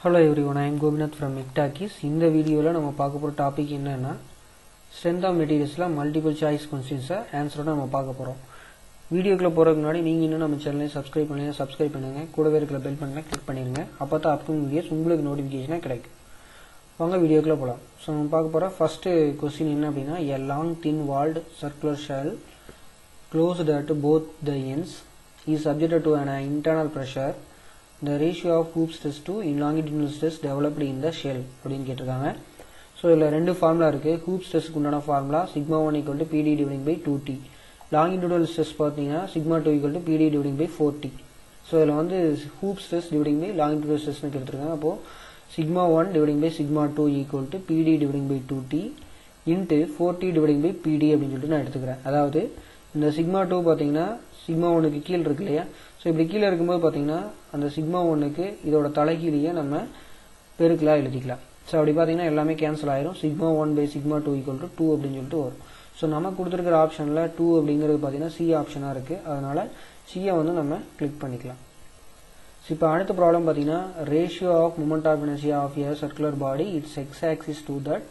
Hello everyone I'm Gopinath from மிக்டாக்கிஸ் இந்த வீடியோவில் நம்ம பார்க்க போகிற டாபிக் என்னன்னா ஸ்ட்ரென்த் ஆஃப் மெட்டீரியல்ஸில் மல்டிபிள் சாய்ஸ் கொஸ்டின்ஸை ஆன்சரோட நம்ம பார்க்க போகிறோம் வீடியோக்குள்ள போகிறதுக்கு முன்னாடி நீங்கள் இன்னும் நம்ம சேனலை சப்ஸ்கிரைப் பண்ணுங்க சப்ஸ்கிரைப் பண்ணுங்க கூடவே இருக்கிற பெல் பட்டனை கிளிக் பண்ணிடுங்க அப்போ தான் அப்கமிங் வீடியோஸ் உங்களுக்கு நோட்டிஃபிகேஷனாக கிடைக்கும் வாங்க வீடியோக்குள்ளே போகலாம் ஸோ நம்ம பார்க்க போகிற ஃபஸ்ட்டு கொஸ்டின் என்ன அப்படின்னா a long thin walled circular shell closed at both the ends is subjected to an internal pressure the ratio of hoop stress to longitudinal stress developed in the shell அப்படின்னு கேட்டிருக்காங்க so இதில் ரெண்டு formula இருக்குது hoop ஸ்ட்ரெஸ்க்கு உண்டான formula sigma one equal to pd dividing by two t longitudinal stress பார்த்தீங்கன்னா sigma two equal to pd dividing by four D so இதில் வந்து hoop stress dividing by longitudinal ஸ்ட்ரெஸ்னு கேட்டிருக்காங்க அப்போது sigma one dividing by sigma two equal to pd dividing by two t into four t dividing by pd அப்படின்னு சொல்லிட்டு நான் எடுத்துக்கிறேன் அதாவது இந்த சிக்மா டூ பார்த்தீங்கன்னா சிக்மா ஒன்னுக்கு கீழே இருக்கு இல்லையா ஸோ இப்படி கீழே இருக்கும்போது பார்த்தீங்கன்னா அந்த சிக்மா ஒன்னுக்கு இதோட தலைகீழியே நம்ம பெருக்கலாக எழுதிக்கலாம் ஸோ அப்படி பார்த்தீங்கன்னா எல்லாமே கேன்சல் ஆயிரும் sigma one by sigma two equal to two அப்படின்னு சொல்லிட்டு வரும் ஸோ நம்ம கொடுத்துருக்கிற ஆப்ஷனில் டூ அப்படிங்கிறது பார்த்தீங்கன்னா சி ஆப்ஷனாக இருக்குது அதனால் சியை வந்து நம்ம கிளிக் பண்ணிக்கலாம் ஸோ இப்போ அடுத்த ப்ராப்ளம் பார்த்தீங்கன்னா ratio of moment of inertia of a circular body its x axis to that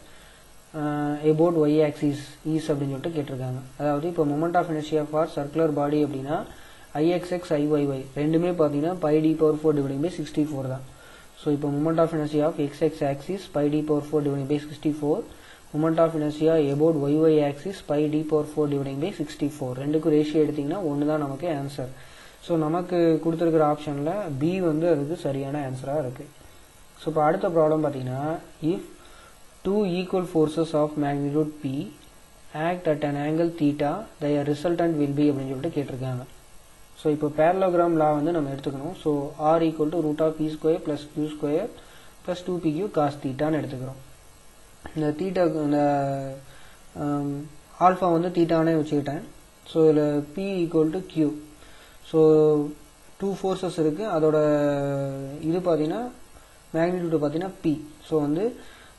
about y axis is அப்படின்னு சொல்லிட்டு கேட்டிருக்காங்க அதாவது இப்போ moment of inertia for circular body அப்படின்னா ஐஎக்ஸ்எக்ஸ் ஐஒய்ஒய் ரெண்டுமே பார்த்தீங்கன்னா pi D power four dividing by sixty four தான் so இப்போ moment of inertia of xx axis pi D power four dividing by sixty four moment of inertia about yy axis pi D power four dividing by sixty four ரெண்டுக்கும் ratio எடுத்திங்கன்னா ஒன்று தான் நமக்கு answer so நமக்கு கொடுத்துருக்கிற ஆப்ஷனில் B வந்து அதுக்கு சரியான ஆன்சராக இருக்குது ஸோ இப்போ அடுத்த ப்ராப்ளம் பார்த்தீங்கன்னா if two equal forces of magnitude p act at an angle theta their resultant will be அப்படின்னு சொல்லிட்டு கேட்டிருக்காங்க ஸோ இப்போ பேரலோகிராம் லா வந்து நம்ம எடுத்துக்கணும் so R equal to root of P square plus Q square plus two P Q cos தீட்டான்னு எடுத்துக்கிறோம் இந்த தீட்டா இந்த ஆல்ஃபா வந்து தீட்டானே வச்சுக்கிட்டேன் ஸோ இதில் P equal to Q so two forces இருக்குது அதோட இது பார்த்தீங்கன்னா மேக்னிடியூட் பார்த்தீங்கன்னா பி ஸோ வந்து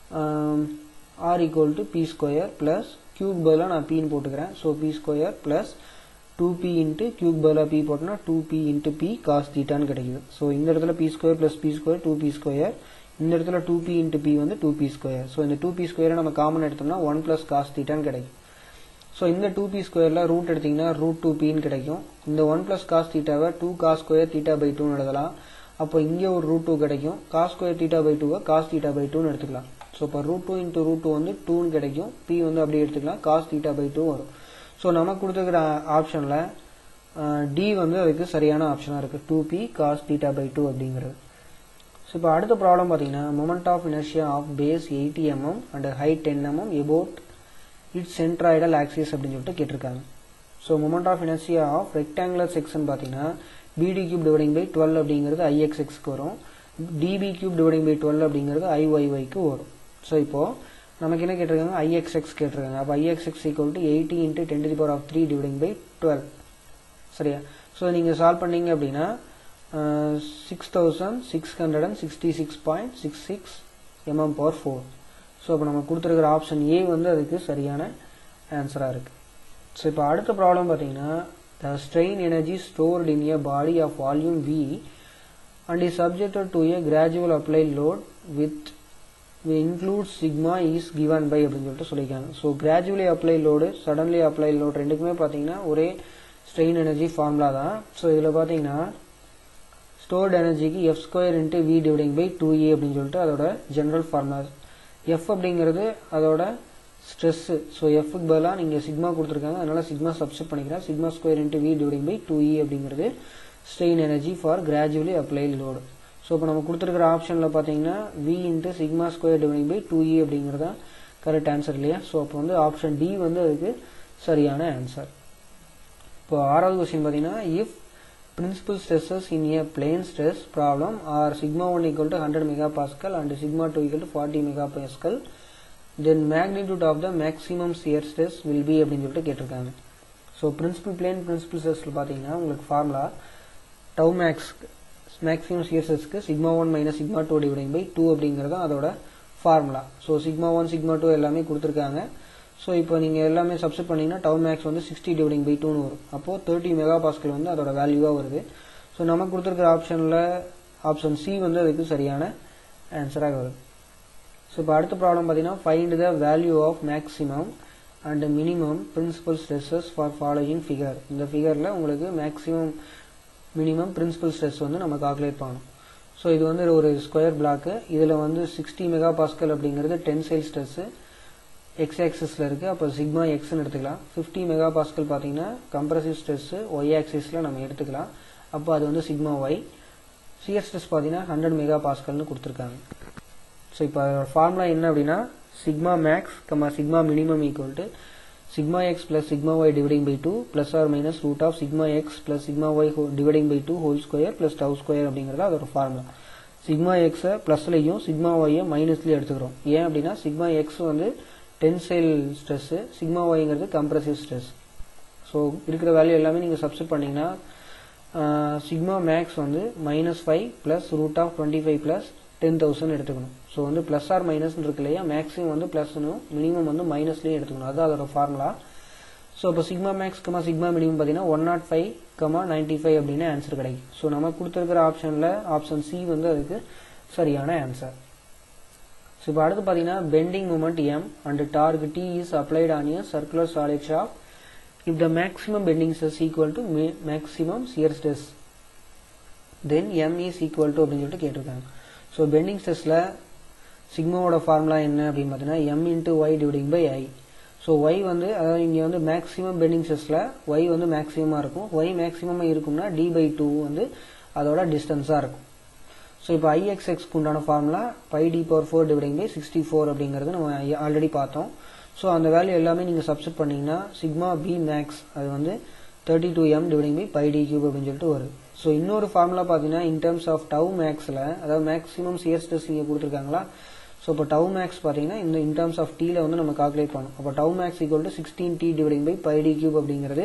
R equal to P square plus Q பதிலாக நான் பின்னு போட்டுக்கிறேன் so P square plus two P into Q பதிலாக பி போட்டோன்னா two P into P cos தீட்டான்னு கிடைக்குது ஸோ இந்த இடத்துல P square plus P square two P square இந்த இடத்துல டூ பி இன்ட்டு பி வந்து டூ பி ஸ்கொயர் ஸோ இந்த டூ பி ஸ்கொயரை நம்ம காமன் எடுத்தோம்னா ஒன் ப்ளஸ் காஸ் தீட்டான்னு கிடைக்கும் ஸோ இந்த டூ பி ஸ்கொயரில் ரூட் எடுத்திங்கன்னா ரூட் டூ பின்னு கிடைக்கும் இந்த ஒன் ப்ளஸ் காஸ் தீட்டாவை two cos square theta by டூன்னு எழுதலாம் அப்போ இங்கே ஒரு ரூட் டூ கிடைக்கும் காஸ் ஸ்கொயர் தீட்டா பை டூவை காஸ் தீட்டா பை டூன்னு எடுத்துக்கலாம் ஸோ இப்போ root two into root two வந்து டூன்னு கிடைக்கும் பி வந்து அப்படியே எடுத்துக்கலாம் காஸ் தீட்டா பை டூ வரும் ஸோ நமக்கு கொடுத்துருக்கிற ஆப்ஷனில் டி வந்து அதுக்கு சரியான ஆப்ஷனாக இருக்குது two P cos theta by two அப்படிங்கிறது ஸோ இப்போ அடுத்த ப்ராப்ளம் பார்த்தீங்கன்னா moment of inertia of base eighty mm and height ten mm about its centroidal axis அப்படின்னு சொல்லிட்டு கேட்டிருக்காங்க so moment of inertia of rectangular section பார்த்தீங்கன்னா bd cube dividing by twelve அப்படிங்கிறது ஐஎக்ஸ்எக்ஸ்க்கு வரும் db cube dividing by twelve அப்படிங்கிறது ஐஒய்ஒய்க்கு வரும் ஸோ இப்போது நமக்கு என்ன கேட்டிருக்காங்க ஐஎக்ஸ்எக்ஸ் கேட்டிருக்காங்க அப்போ Ixx equal to eighty into ten to power of three dividing by twelve சரியா ஸோ நீங்கள் சால்வ் பண்ணீங்க அப்படின்னா six thousand six hundred and sixty six point six six mm power four so இப்போ நம்ம கொடுத்துருக்கிற ஆப்ஷன் ஏ வந்து அதுக்கு சரியான ஆன்சராக இருக்குது ஸோ இப்போ அடுத்த ப்ராப்ளம் பார்த்தீங்கன்னா the strain energy stored in a body of volume V and is subjected to a gradual applied load with includes sigma is given by அப்படின்னு சொல்லிட்டு சொல்லியிருக்காங்க so gradually apply load suddenly apply load ரெண்டுக்குமே பார்த்தீங்கன்னா ஒரே strain energy formula தான் so இதில் பார்த்தீங்கன்னா stored எனர்ஜிக்கு F square into V dividing by two A அப்படின்னு சொல்லிட்டு அதோட ஜென்ரல் ஃபார்முலா எஃப் அப்படிங்கிறது அதோட ஸ்ட்ரெஸ்ஸு ஸோ எஃப்க்கு பதிலாக நீங்கள் சிக்மா கொடுத்துருக்காங்க அதனால் சிக்மா சப்ஸ்ட் பண்ணிக்கிறேன் sigma square into V dividing by two E அப்படிங்கிறது strain energy for gradually applied load so இப்போ நம்ம கொடுத்துருக்கிற ஆப்ஷனில் பார்த்தீங்கன்னா V into sigma square dividing by two E அப்படிங்கிறதா கரெக்ட் ஆன்சர் இல்லையா ஸோ அப்போ வந்து ஆப்ஷன் டி வந்து அதுக்கு சரியான ஆன்சர் இப்போ ஆறாவது கொஸ்டின் பார்த்தீங்கன்னா if principal stresses in a plane stress problem are sigma one equal to hundred mega pascal and sigma two equal to forty mega pascal then magnitude of the maximum shear stress will be அப்படின்னு சொல்லிட்டு கேட்டிருக்காங்க so principal plane principal ஸ்ட்ரெஸ்ல பார்த்தீங்கன்னா உங்களுக்கு formula tau max maximum சிஎஸ்எஸ்க்கு sigma one minus sigma two dividing by two அப்படிங்கிறது அதோட formula so sigma one sigma two எல்லாமே கொடுத்துருக்காங்க ஸோ இப்போ நீங்கள் எல்லாமே சப்ஸ்ட் பண்ணிங்கன்னா டவு மேக்ஸ் வந்து சிக்ஸ்டி டிவைடிங் பை டூன்னு வரும் அப்போது தேர்ட்டி மெகா பாஸ்கல் வந்து அதோட வேல்யூவாக வருது ஸோ நமக்கு கொடுத்துருக்கிற ஆப்ஷனில் ஆப்ஷன் சி வந்து அதுக்கு சரியான ஆன்சராக வருது ஸோ இப்போ அடுத்த ப்ராப்ளம் பார்த்தீங்கன்னா find the value of maximum and minimum principal stresses for following figure இந்த ஃபிகரில் உங்களுக்கு மேக்ஸிமம் மினிமம் பிரின்சிபல் ஸ்ட்ரெஸ் வந்து நம்ம கால்குலேட் பண்ணணும் ஸோ இது வந்து ஒரு ஸ்கொயர் பிளாக்கு இதில் வந்து சிக்ஸ்டி மெகா பாஸ்கல் அப்படிங்கிறது டென்சைல் ஸ்ட்ரெஸ்ஸு எக்ஸ் ஆக்சிஸில் இருக்குது அப்போ சிக்மா எக்ஸ்னு எடுத்துக்கலாம் ஃபிஃப்டி மெகா பாஸ்கல் பார்த்தீங்கன்னா கம்ப்ரசிவ் ஸ்ட்ரெஸ்ஸு ஒய் ஆக்சிஸில் நம்ம எடுத்துக்கலாம் அப்போ அது வந்து சிக்மா ஒய் சியர் ஸ்ட்ரெஸ் பார்த்தீங்கன்னா ஹண்ட்ரட் மெகா பாஸ்கல்னு கொடுத்துருக்காங்க ஸோ இப்போ ஃபார்முலா என்ன அப்படின்னா sigma max comma sigma minimum equal to sigma x plus sigma y dividing by two plus or minus root of sigma x plus sigma y dividing by two whole square plus tau square அப்படிங்கிறது அதோட formula sigma எக்ஸை ப்ளஸ்லையும் sigma ஒய்யை மைனஸ்லையும் எடுத்துக்கிறோம் ஏன் அப்படின்னா sigma x வந்து tensile stress sigma ஒய்ங்கிறது compressive stress so இருக்கிற வேல்யூ எல்லாமே நீங்கள் சப்ஸ்டிட் பண்ணிங்கன்னா சிக்மா மேக்ஸ் வந்து minus five plus root of twenty five plus ten thousand எடுத்துக்கணும் ஸோ வந்து ப்ளஸ் ஆர் மைனஸ் இருக்கு இல்லையா மேக்ஸிமம் வந்து ப்ளஸ்னும் மினிமம் வந்து மைனஸ்லேயும் எடுத்துக்கணும் அதுதான் அதோட ஃபார்முலா ஸோ இப்போ sigma max comma sigma minimum பார்த்தீங்கன்னா one nought five comma ninety five அப்படின்னு ஆன்சர் கிடைக்கும் ஸோ நம்ம கொடுத்துருக்கிற ஆப்ஷனில் ஆப்ஷன் சி வந்து அதுக்கு சரியான ஆன்சர் ஸோ இப்போ அடுத்து பார்த்தீங்கன்னா bending moment M and torque T is applied on a circular solid shaft if the maximum bending stress equal to maximum shear stress then M is equal to அப்படின்னு சொல்லிட்டு கேட்டிருக்காங்க so bending ஸ்ட்ரெஸ்ஸில் சிக்மாவோட formula என்ன அப்படின்னு பார்த்தீங்கன்னா M into y dividing by I so y வந்து அதாவது இங்கே வந்து மேக்ஸிமம் பெண்டிங் ஸ்ட்ரெஸ்ஸில் ஒய் வந்து மேக்ஸிமமாக இருக்கும் ஒய் மேக்ஸிமமாக இருக்கும்னா டி பை டூ வந்து அதோட டிஸ்டன்ஸாக இருக்கும் ஸோ இப்போ ஐஎக்ஸ்எக்ஸ்க்கு உண்டான formula pi D power four dividing by sixty four அப்படிங்கிறது நம்ம ஆல்ரெடி பார்த்தோம் ஸோ அந்த வேல்யூ எல்லாமே நீங்கள் சப்ஸ்ட் பண்ணிங்கன்னா சிக்மா பி மேக்ஸ் அது வந்து thirty two M dividing by pi D cube அப்படின்னு சொல்லிட்டு வரும் ஸோ இன்னொரு ஃபார்முலா பார்த்தீங்கன்னா இன் டர்ம்ஸ் ஆஃப் டவ் மேக்ஸில் அதாவது மேக்ஸிமம் சியர் ஸ்ட்ரெஸ் இங்கே கொடுத்துருக்காங்களா ஸோ இப்போ டவ் மேக்ஸ் பார்த்தீங்கன்னா இந்த இன் டர்ம்ஸ் ஆஃப் டீல வந்து நம்ம கால்குலேட் பண்ணணும் அப்போ tau max equal to sixteen T dividing by pi D cube அப்படிங்கிறது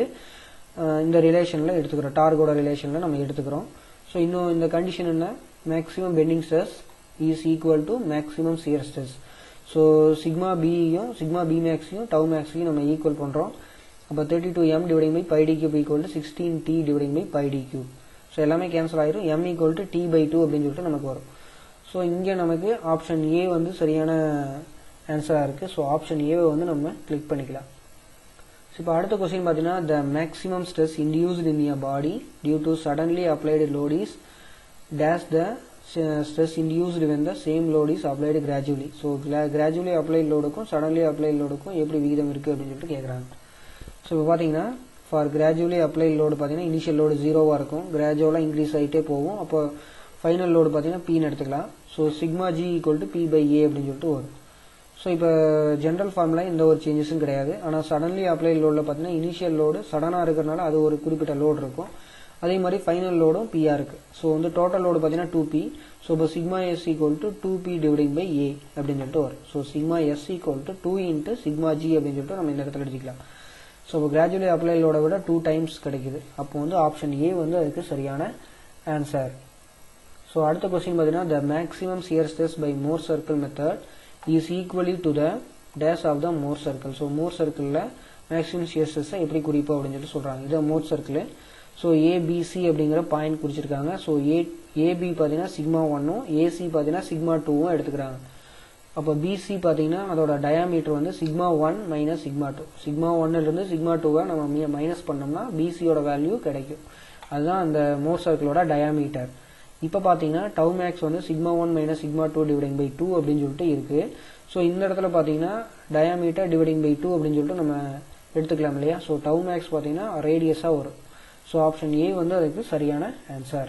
இந்த ரிலேஷனில் எடுத்துக்கிறோம் டார்கோட ரிலேஷனில் நம்ம எடுத்துக்கிறோம் ஸோ இன்னும் இந்த கண்டிஷன் என்ன maximum bending stress is equal to maximum shear stress so sigma பியும் சிக்மா பி மேக்ஸையும் டவ் மேக்ஸையும் நம்ம ஈக்குவல் பண்ணுறோம் அப்போ thirty two M dividing by pi D cube equal to sixteen T dividing by pi D cube so எல்லாமே cancel ஆயிரும் M equal to T by two அப்படின்னு சொல்லிட்டு நமக்கு வரும் ஸோ இங்கே நமக்கு ஆப்ஷன் ஏ வந்து சரியான ஆன்சராக இருக்குது ஸோ ஆப்ஷன் ஏவை வந்து நம்ம கிளிக் பண்ணிக்கலாம் ஸோ இப்போ அடுத்த கொஸ்டின் பார்த்தீங்கன்னா the maximum stress induced in your body due to suddenly applied load is dash the stress induced when the same load is applied gradually so gradually applied லோடுக்கும் suddenly applied லோடுக்கும் எப்படி விகிதம் இருக்குது அப்படின்னு சொல்லிட்டு கேட்குறாங்க ஸோ இப்போ பார்த்தீங்கன்னா ஃபார் கிராஜுவலி அப்ளை லோடு பார்த்தீங்கன்னா இனிஷியல் லோடு ஜீரோவாக இருக்கும் கிராஜுவலாக இன்க்ரீஸ் ஆகிட்டே போகும் அப்போ ஃபைனல் லோடு பார்த்தீங்கன்னா பின்னு எடுத்துக்கலாம் so sigma G equal to P by A அப்படின்னு சொல்லிட்டு வரும் ஸோ இப்போ ஜென்ரல் ஃபார்மில் எந்த ஒரு சேஞ்சஸும் கிடையாது ஆனால் சடன்லி அப்ளை லோடில் பார்த்தீங்கன்னா இனிஷியல் லோடு சடனாக இருக்கிறனால அது ஒரு குறிப்பிட்ட லோடு இருக்கும் அதே மாதிரி ஃபைனல் லோடும் பிஆர் இருக்கு ஸோ வந்து டோட்டல் லோடு பார்த்தீங்கன்னா டூ பி ஸோ இப்போ sigma S equal to two P dividing by A அப்படின்னு சொல்லிட்டு வரும் so sigma S equal to two into sigma G அப்படின்னு சொல்லிட்டு நம்ம இந்த இடத்துல எடுத்துக்கலாம் ஸோ இப்போ கிராஜுவலி அப்ளை லோட விட டூ டைம்ஸ் கிடைக்குது அப்போ வந்து ஆப்ஷன் ஏ வந்து அதுக்கு சரியான ஆன்சர் ஸோ அடுத்த கொஸ்டின் பார்த்தீங்கன்னா the maximum shear stress by Mohr circle method is equally to the days of the Mohr circle so Mohr சர்க்கிளில் மேக்ஸிமம் சியர் ஸ்ட்ரெஸ்ஸை எப்படி குறிப்போம் அப்படின்னு சொல்லிட்டு சொல்கிறாங்க இது மோர் சர்க்கிள் ஸோ ஏபிசி அப்படிங்கிற பாயிண்ட் குறிச்சிருக்காங்க ஸோ ஏ ஏபி பார்த்தீங்கன்னா சிக்மா ஒன்னும் ஏசி பார்த்தீங்கன்னா சிக்மா டூவும் எடுத்துக்கிறாங்க அப்போ பிசி பார்த்தீங்கன்னா அதோட டயாமீட்டர் வந்து sigma one minus sigma two sigma ஒன்னுலேருந்து சிக்மா டூவை நம்ம மைனஸ் பண்ணோம்னா பிசியோட வேல்யூ கிடைக்கும் அதுதான் அந்த மோர் சர்க்கிளோட டயாமீட்டர் இப்போ பார்த்தீங்கன்னா டவ் மேக்ஸ் வந்து sigma one minus sigma two dividing by two அப்படின்னு சொல்லிட்டு இருக்கு ஸோ இந்த இடத்துல பார்த்தீங்கன்னா டயாமீட்டர் டிவைடிங் பை டூ அப்படின்னு சொல்லிட்டு நம்ம எடுத்துக்கலாம் இல்லையா ஸோ டவ் மேக்ஸ் பார்த்தீங்கன்னா ரேடியஸாக வரும் ஸோ ஆப்ஷன் ஏ வந்து அதுக்கு சரியான ஆன்சர்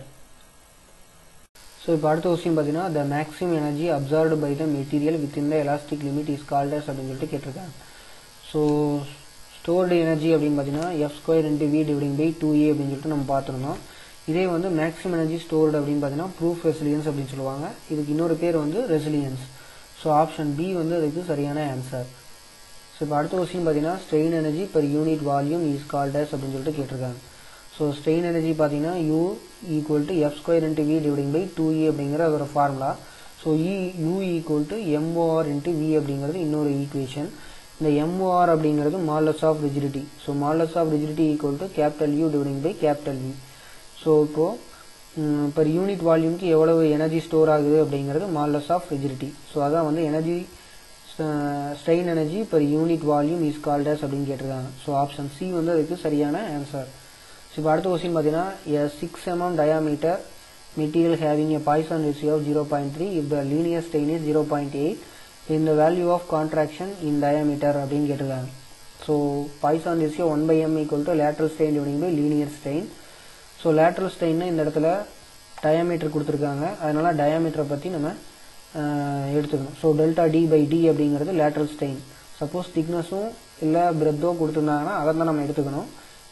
ஸோ இப்போ அடுத்த கொஸ்டின் பார்த்தீங்கன்னா the maximum energy absorbed by the material with in the elastic limit is called as அப்படின்னு சொல்லிட்டு கேட்டிருக்காங்க ஸோ ஸ்டோர்டு எனர்ஜி அப்படின்னு பார்த்தீங்கன்னா F square into V dividing by two A அப்படின்னு சொல்லிட்டு நம்ம பார்த்துருந்தோம் இதே வந்து மேக்ஸிமம் எனர்ஜி ஸ்டோர்டு அப்படின்னு பார்த்தீங்கன்னா ப்ரூஃப் ரெசிலியன்ஸ் அப்படின்னு சொல்லுவாங்க இதுக்கு இன்னொரு பேர் வந்து ரெசிலியன்ஸ் ஸோ ஆப்ஷன் பி வந்து அதுக்கு சரியான ஆன்சர் ஸோ இப்போ அடுத்த கொஸ்டின் பார்த்தீங்கன்னா strain energy per unit volume is called as அப்படின்னு சொல்லிட்டு கேட்டிருக்காங்க ஸோ ஸ்ட்ரெயின் எனர்ஜி பார்த்தீங்கன்னா U equal to F square into V dividing by two A அப்படிங்கிற அதோட formula so E U equal to MOR into V அப்படிங்கிறது இன்னொரு equation இந்த MOR அப்படிங்கிறது modulus of rigidity so modulus of rigidity equal to capital U dividing by capital V so இப்போது per unit வால்யூம்க்கு எவ்வளவு energy store ஆகுது அப்படிங்கிறது மால்லஸ் of rigidity so அதான் வந்து energy strain energy per unit volume is called as அப்படின்னு கேட்டிருக்காங்க so option C வந்து அதுக்கு சரியான ஆன்சர் ஸோ இப்போ அடுத்த கொஸ்டின் பார்த்தீங்கன்னா a six MM diameter material having a Poisson ratio of zero point three if the linear strain is zero point eight இந்த value of contraction in diameter அப்படின்னு கேட்டிருக்காங்க so Poisson ratio one by M equal to lateral strain dividing by linear strain so lateral ஸ்டெயின்னு இந்த இடத்துல diameter கொடுத்துருக்காங்க அதனால டயாமீட்டரை பற்றி நம்ம எடுத்துக்கணும் so delta D by D அப்படிங்கிறது லேட்ரல் ஸ்டெயின் சப்போஸ் திக்னஸும் இல்லை பிரெத்தோ கொடுத்துருந்தாங்கன்னா அதை தான் நம்ம எடுத்துக்கணும்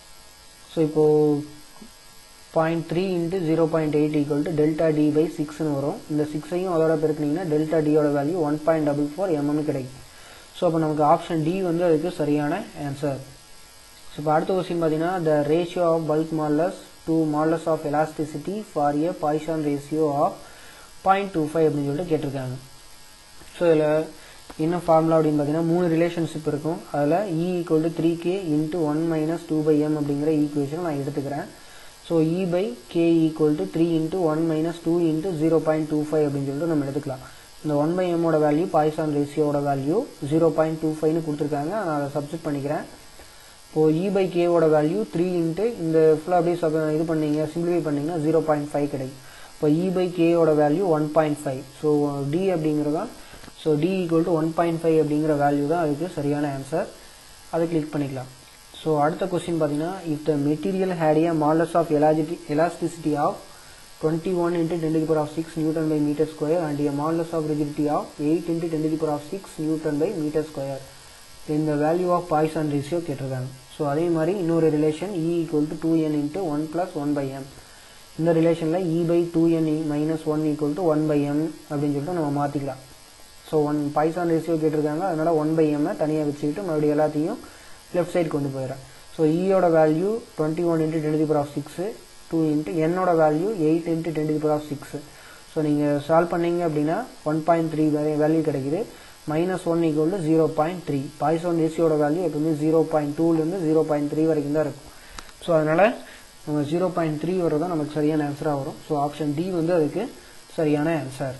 ஸோ இப்போது point three into zero point eight equal to delta D by சிக்ஸ்னு வரும் இந்த சிக்ஸையும் அதோட பெருக்கினீங்கன்னா டெல்டா டியோட value one point double four MM கிடைக்கும் ஸோ அப்போ நமக்கு ஆப்ஷன் டி வந்து அதுக்கு சரியான ஆன்சர் ஸோ இப்போ அடுத்த கொஸ்டின் பார்த்தீங்கன்னா the ratio of bulk modulus to modulus of elasticity for a Poisson ratio of point two five அப்படின்னு சொல்லிட்டு கேட்டிருக்காங்க ஸோ இதில் என்ன ஃபார்முலா அப்படின்னு பார்த்தீங்கன்னா மூணு ரிலேஷன்ஷிப் இருக்கும் அதில் E equal to three K into one minus two by M அப்படிங்கிற ஈக்குவேஷன் நான் எடுத்துக்கிறேன் so E by K equal to three into one minus two into zero point two five அப்படின்னு சொல்லிட்டு நம்ம எடுத்துக்கலாம் இந்த ஒன் பை எம்மோட வேல்யூ பாய்சான் ரேஷியோட வேல்யூ ஜீரோ பாயிண்ட் டூ ஃபைவ்னு கொடுத்துருக்காங்க நான் அதை சப்ஸ்ட் பண்ணிக்கிறேன் இப்போது இ பை கேவோட வேல்யூ த்ரீ இன்ட்டு இந்த ஃபுல்லாக அப்படியே சப் இது பண்ணீங்க சிம்பிளிஃபை பண்ணிங்கன்னா ஜீரோ பாயிண்ட் ஃபைவ் கிடைக்கும் இப்போ இ பை கேயோட value one point five so D அப்படிங்கிறதான் so D equal to one point five அப்படிங்கிற வேல்யூ தான் அதுக்கு சரியான ஆன்சர் அதை கிளிக் பண்ணிக்கலாம் ஸோ அடுத்த கொஸ்டின் பார்த்தீங்கன்னா if the material had a modulus of elasticity elasticity of twenty one into ten to power of six newton by metre square and a modulus of rigidity of eight into ten to power of six newton by metre square இந்த value of Poisson ratio கேட்டிருக்காங்க so அதே மாதிரி இன்னொரு relation E equal to two N into one plus one by M இந்த ரிலேஷனில் E by two N minus one equal to one by M அப்படின்னு சொல்லிட்டு நம்ம மாற்றிக்கலாம் ஸோ ஒன் பாய்சான் ரேஷியோ கேட்டிருக்காங்க அதனால் ஒன் பை எம்மை தனியாக வச்சுக்கிட்டு மறுபடியும் எல்லாத்தையும் லெஃப்ட் சைடு கொண்டு போயிடுறேன் ஸோ ஈயோட value twenty one into ten power of six two into என்னோட value eight into ten power of six so நீங்கள் சால்வ் பண்ணீங்க அப்படின்னா ஒன் பாயிண்ட் த்ரீ வேல்யூ கிடைக்குது minus one equal to zero point three Poisson ரேஷியோட value எப்பவுமே zero point டூலேருந்து zero point three வரைக்கும் தான் இருக்கும் ஸோ அதனால் நம்ம ஜீரோ பாயிண்ட் த்ரீ வரதான் நமக்கு சரியான ஆன்சராக வரும் ஸோ ஆப்ஷன் டி வந்து அதுக்கு சரியான ஆன்சர்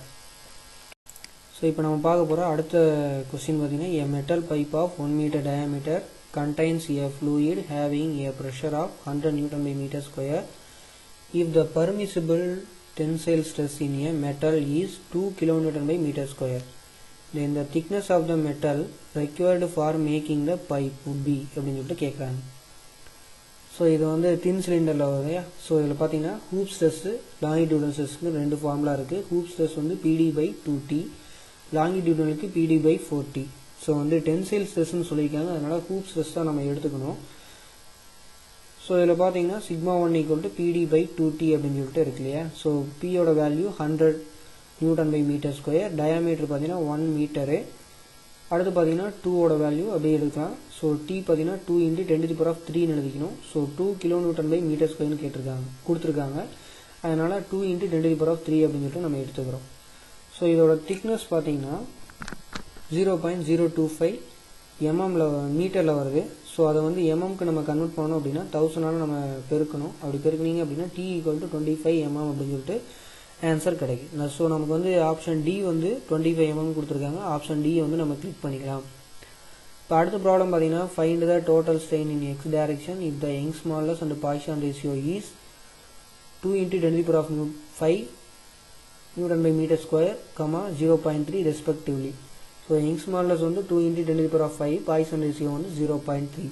ஸோ இப்போ நம்ம பார்க்க போகிற அடுத்த கொஸ்டின் பார்த்தீங்கன்னா a metal pipe of one metre diameter contains a fluid having a pressure of 100 Newton by meter square. If the permissible tensile stress in a metal is 2 kN by meter square, then the thickness of the metal required for making the pipe would be அப்படின்னு சொல்லிட்டு கேட்குறாங்க so இது வந்து தின் சிலிண்டரில் வருது so இதில் பார்த்தீங்கன்னா hoop stress longitudinal ஸ்ட்ரெஸ்க்கு ரெண்டு ஃபார்முலா இருக்குது ஹூப் ஸ்ட்ரெஸ் வந்து பிடி பை டூ டி லாங்கிடியூடலுக்கு PD by four D so வந்து டென்சைல் ஸ்ட்ரெஸ்ன்னு சொல்லியிருக்காங்க அதனால் ஹூப் ஸ்ட்ரெஸ் தான் நம்ம எடுத்துக்கணும் ஸோ இதில் பார்த்தீங்கன்னா sigma one equal to PD by two T அப்படின்னு சொல்லிட்டு இருக்கு இல்லையா ஸோ பியோட value hundred newton by metre square diameter பார்த்தீங்கன்னா ஒன் மீட்டரு அடுத்து பார்த்தீங்கன்னா டூவோட வேல்யூ அப்படியே எடுக்கலாம் ஸோ டி பார்த்தீங்கன்னா two into ten to power of த்ரீன்னு எழுதிக்கணும் so two kilo newton by metre ஸ்கொயர்னு கேட்டிருக்காங்க கொடுத்துருக்காங்க அதனால் two into ten to power of three அப்படின்னு சொல்லிட்டு நம்ம எடுத்துக்கிறோம் ஸோ இதோட திக்னஸ் பார்த்தீங்கன்னா zero point zero two five எம்எம்ல மீட்டரில் வருது ஸோ அதை வந்து எம்எம்க்கு நம்ம கன்வெர்ட் பண்ணோம் அப்படின்னா தௌசண்டால் நம்ம பெருக்கணும் அப்படி பெருக்குனீங்க அப்படின்னா T equal to twenty five MM அப்படின்னு சொல்லிட்டு ஆன்சர் கிடைக்கும் ஸோ நமக்கு வந்து ஆப்ஷன் டி வந்து டுவெண்ட்டி ஃபைவ் எம்எம் கொடுத்துருக்காங்க ஆப்ஷன் டி வந்து நம்ம கிளிக் பண்ணிக்கலாம் இப்போ அடுத்த ப்ராப்ளம் பார்த்தீங்கன்னா find the total strain in X direction if the யங் modulus and Poisson ratio is two into ten power of five newton by metre square comma zero point three respectively so Young's modulus வந்து two into ten power of five Poisson ratio வந்து zero point three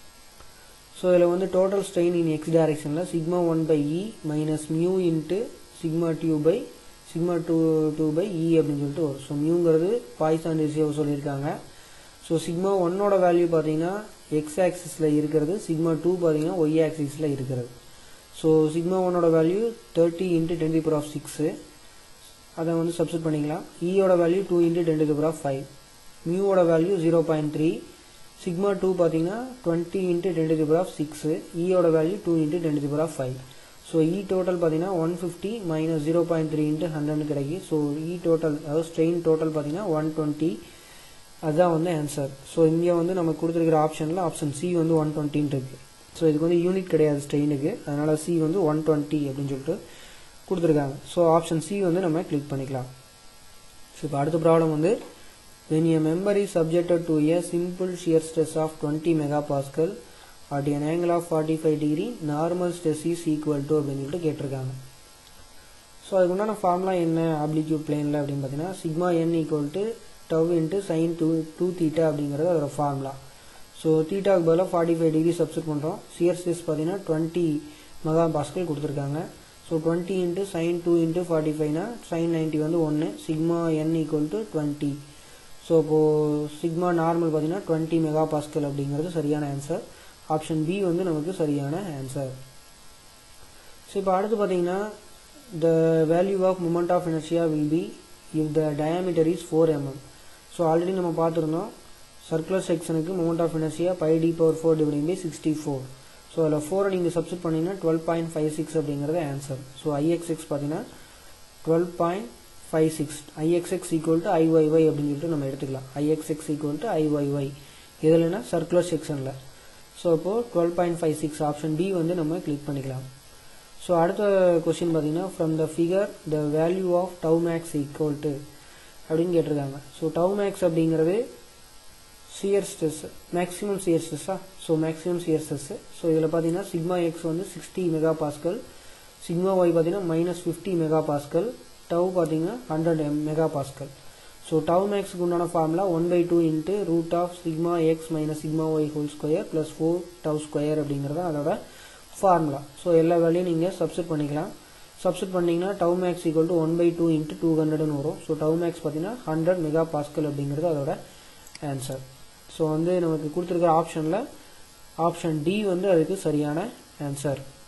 so இதில் வந்து total strain in X டைரக்ஷனில் sigma one by E minus mu into sigma due by sigma two two by E அப்படின்னு சொல்லிட்டு வரும் so மியூங்கிறது Poisson ratio சொல்லியிருக்காங்க so sigma ஒன்னோட வேல்யூ பார்த்தீங்கன்னா எக்ஸ் ஆக்சிஸில் இருக்கிறது சிக்மா டூ பார்த்தீங்கன்னா ஒய் ஆக்சிஸில் இருக்கிறது ஸோ சிக்மா ஒன்னோட value thirty into ten power of six அதை வந்து சப்ஸ்ட் பண்ணிக்கலாம் ஈயோட value two into ten to of five மியூவோட value zero point three sigma two பார்த்தீங்கன்னா twenty into ten to of six ஈயோட value two into ten to of five so E total பார்த்தீங்கன்னா one fifty minus zero point three into ஹண்ட்ரட்னு கிடைக்கும் so E total அதாவது strain total பார்த்தீங்கன்னா one twenty அதுதான் வந்து answer so இங்கே வந்து நம்ம கொடுத்துருக்கிற ஆப்ஷனில் ஆப்ஷன் சி வந்து ஒன் டுவெண்ட்டின்னு இருக்குது ஸோ இதுக்கு வந்து யூனிட் கிடையாது ஸ்ட்ரெயினுக்கு அதனால் சி வந்து ஒன் டுவெண்ட்டி அப்படின்னு சொல்லிட்டு கொடுத்துருக்காங்க ஸோ ஆப்ஷன் சி வந்து நம்ம கிளிக் பண்ணிக்கலாம் ஸோ இப்போ அடுத்த ப்ராப்ளம் வந்து when a member is subjected to a simple shear stress of 20 megapascal at an angle of 45 degree normal stress is equal to அப்படின்னு சொல்லிட்டு கேட்டிருக்காங்க ஸோ அதுக்கு உண்டான ஃபார்முலா என்ன ஆப்ளிக்யூட் பிளேனில் அப்படின்னு பார்த்தீங்கன்னா sigma N equal to tau into sine two two theta அப்படிங்கிறது அதோட ஃபார்முலா ஸோ தீட்டாவுக்கு பதிலாக ஃபார்ட்டி ஃபைவ் டிகிரி சப்ஸ்ட் பண்ணுறோம் சியர் ஸ்ட்ரெஸ் பார்த்தீங்கன்னா டுவெண்ட்டி மெகா பாஸ்கல் கொடுத்துருக்காங்க so twenty into sine two into forty ஃபைவ்னா சைன் நைன்ட்டி வந்து ஒன்று sigma N equal to twenty so இப்போது சிக்மா நார்மல் பார்த்தீங்கன்னா டுவெண்ட்டி மெகா பாஸ்கல் அப்படிங்கிறது சரியான ஆன்சர் ஆப்ஷன் பி வந்து நமக்கு சரியான ஆன்சர் ஸோ இப்போ அடுத்து பார்த்தீங்கன்னா the value of moment of inertia will be if the diameter is four mm so already நம்ம பார்த்துருந்தோம் சர்க்குலர் செக்ஷனுக்கு moment of inertia by D power four dividing by sixty four so அதில் ஃபோரை நீங்கள் சப்ஸ்ட் பண்ணிங்கன்னா டுவெல் பாயிண்ட் ஃபைவ் சிக்ஸ் அப்படிங்கிறது answer so Ixx பார்த்தீங்கன்னா twelve point five six Ixx equal to Iyy அப்படின்னு சொல்லிட்டு நம்ம எடுத்துக்கலாம் ஐஎக்ஸ்எக்ஸ் ஈக்குவல் டு ஐஒய்ஒய் இதுலனா சர்க்குலர் செக்ஷனில் ஸோ இப்போது twelve point five six option D வந்து நம்ம கிளிக் பண்ணிக்கலாம் ஸோ அடுத்த கொஸ்டின் பார்த்தீங்கன்னா from the figure the value of tau max equal to அப்படின்னு கேட்டிருக்காங்க ஸோ டவு மேக்ஸ் அப்படிங்கிறது சியர் ஸ்ட்ரெஸ் மேக்ஸிமம் சியர் ஸ்ட்ரெஸ்ஸா so maximum shear stress so இதில் பார்த்தீங்கன்னா சிக்மா எக்ஸ் வந்து sixty mega pascal sigma y பார்த்தீங்கன்னா minus fifty mega pascal tau பார்த்தீங்கன்னா hundred m mega pascal so tau மேக்ஸுக்கு உண்டான formula one by two into root of sigma x minus sigma y whole square plus four tau square அப்படிங்கிறது அதோட formula so எல்லா வேலையும் நீங்கள் சப்ஸ்ட் பண்ணிக்கலாம் சப்ஸ்ட் பண்ணிங்கன்னா tau max equal to one by two into two ஹண்ட்ரட்னு வரும் ஸோ டவ் மேக்ஸ் பார்த்தீங்கன்னா ஹண்ட்ரட் மெகா பாஸ்கல் அப்படிங்கிறது அதோட ஆன்சர் ஸோ வந்து நமக்கு கொடுத்துருக்கிற ஆப்ஷனில் ஆப்ஷன் டி வந்து அதுக்கு சரியான ஆன்சர்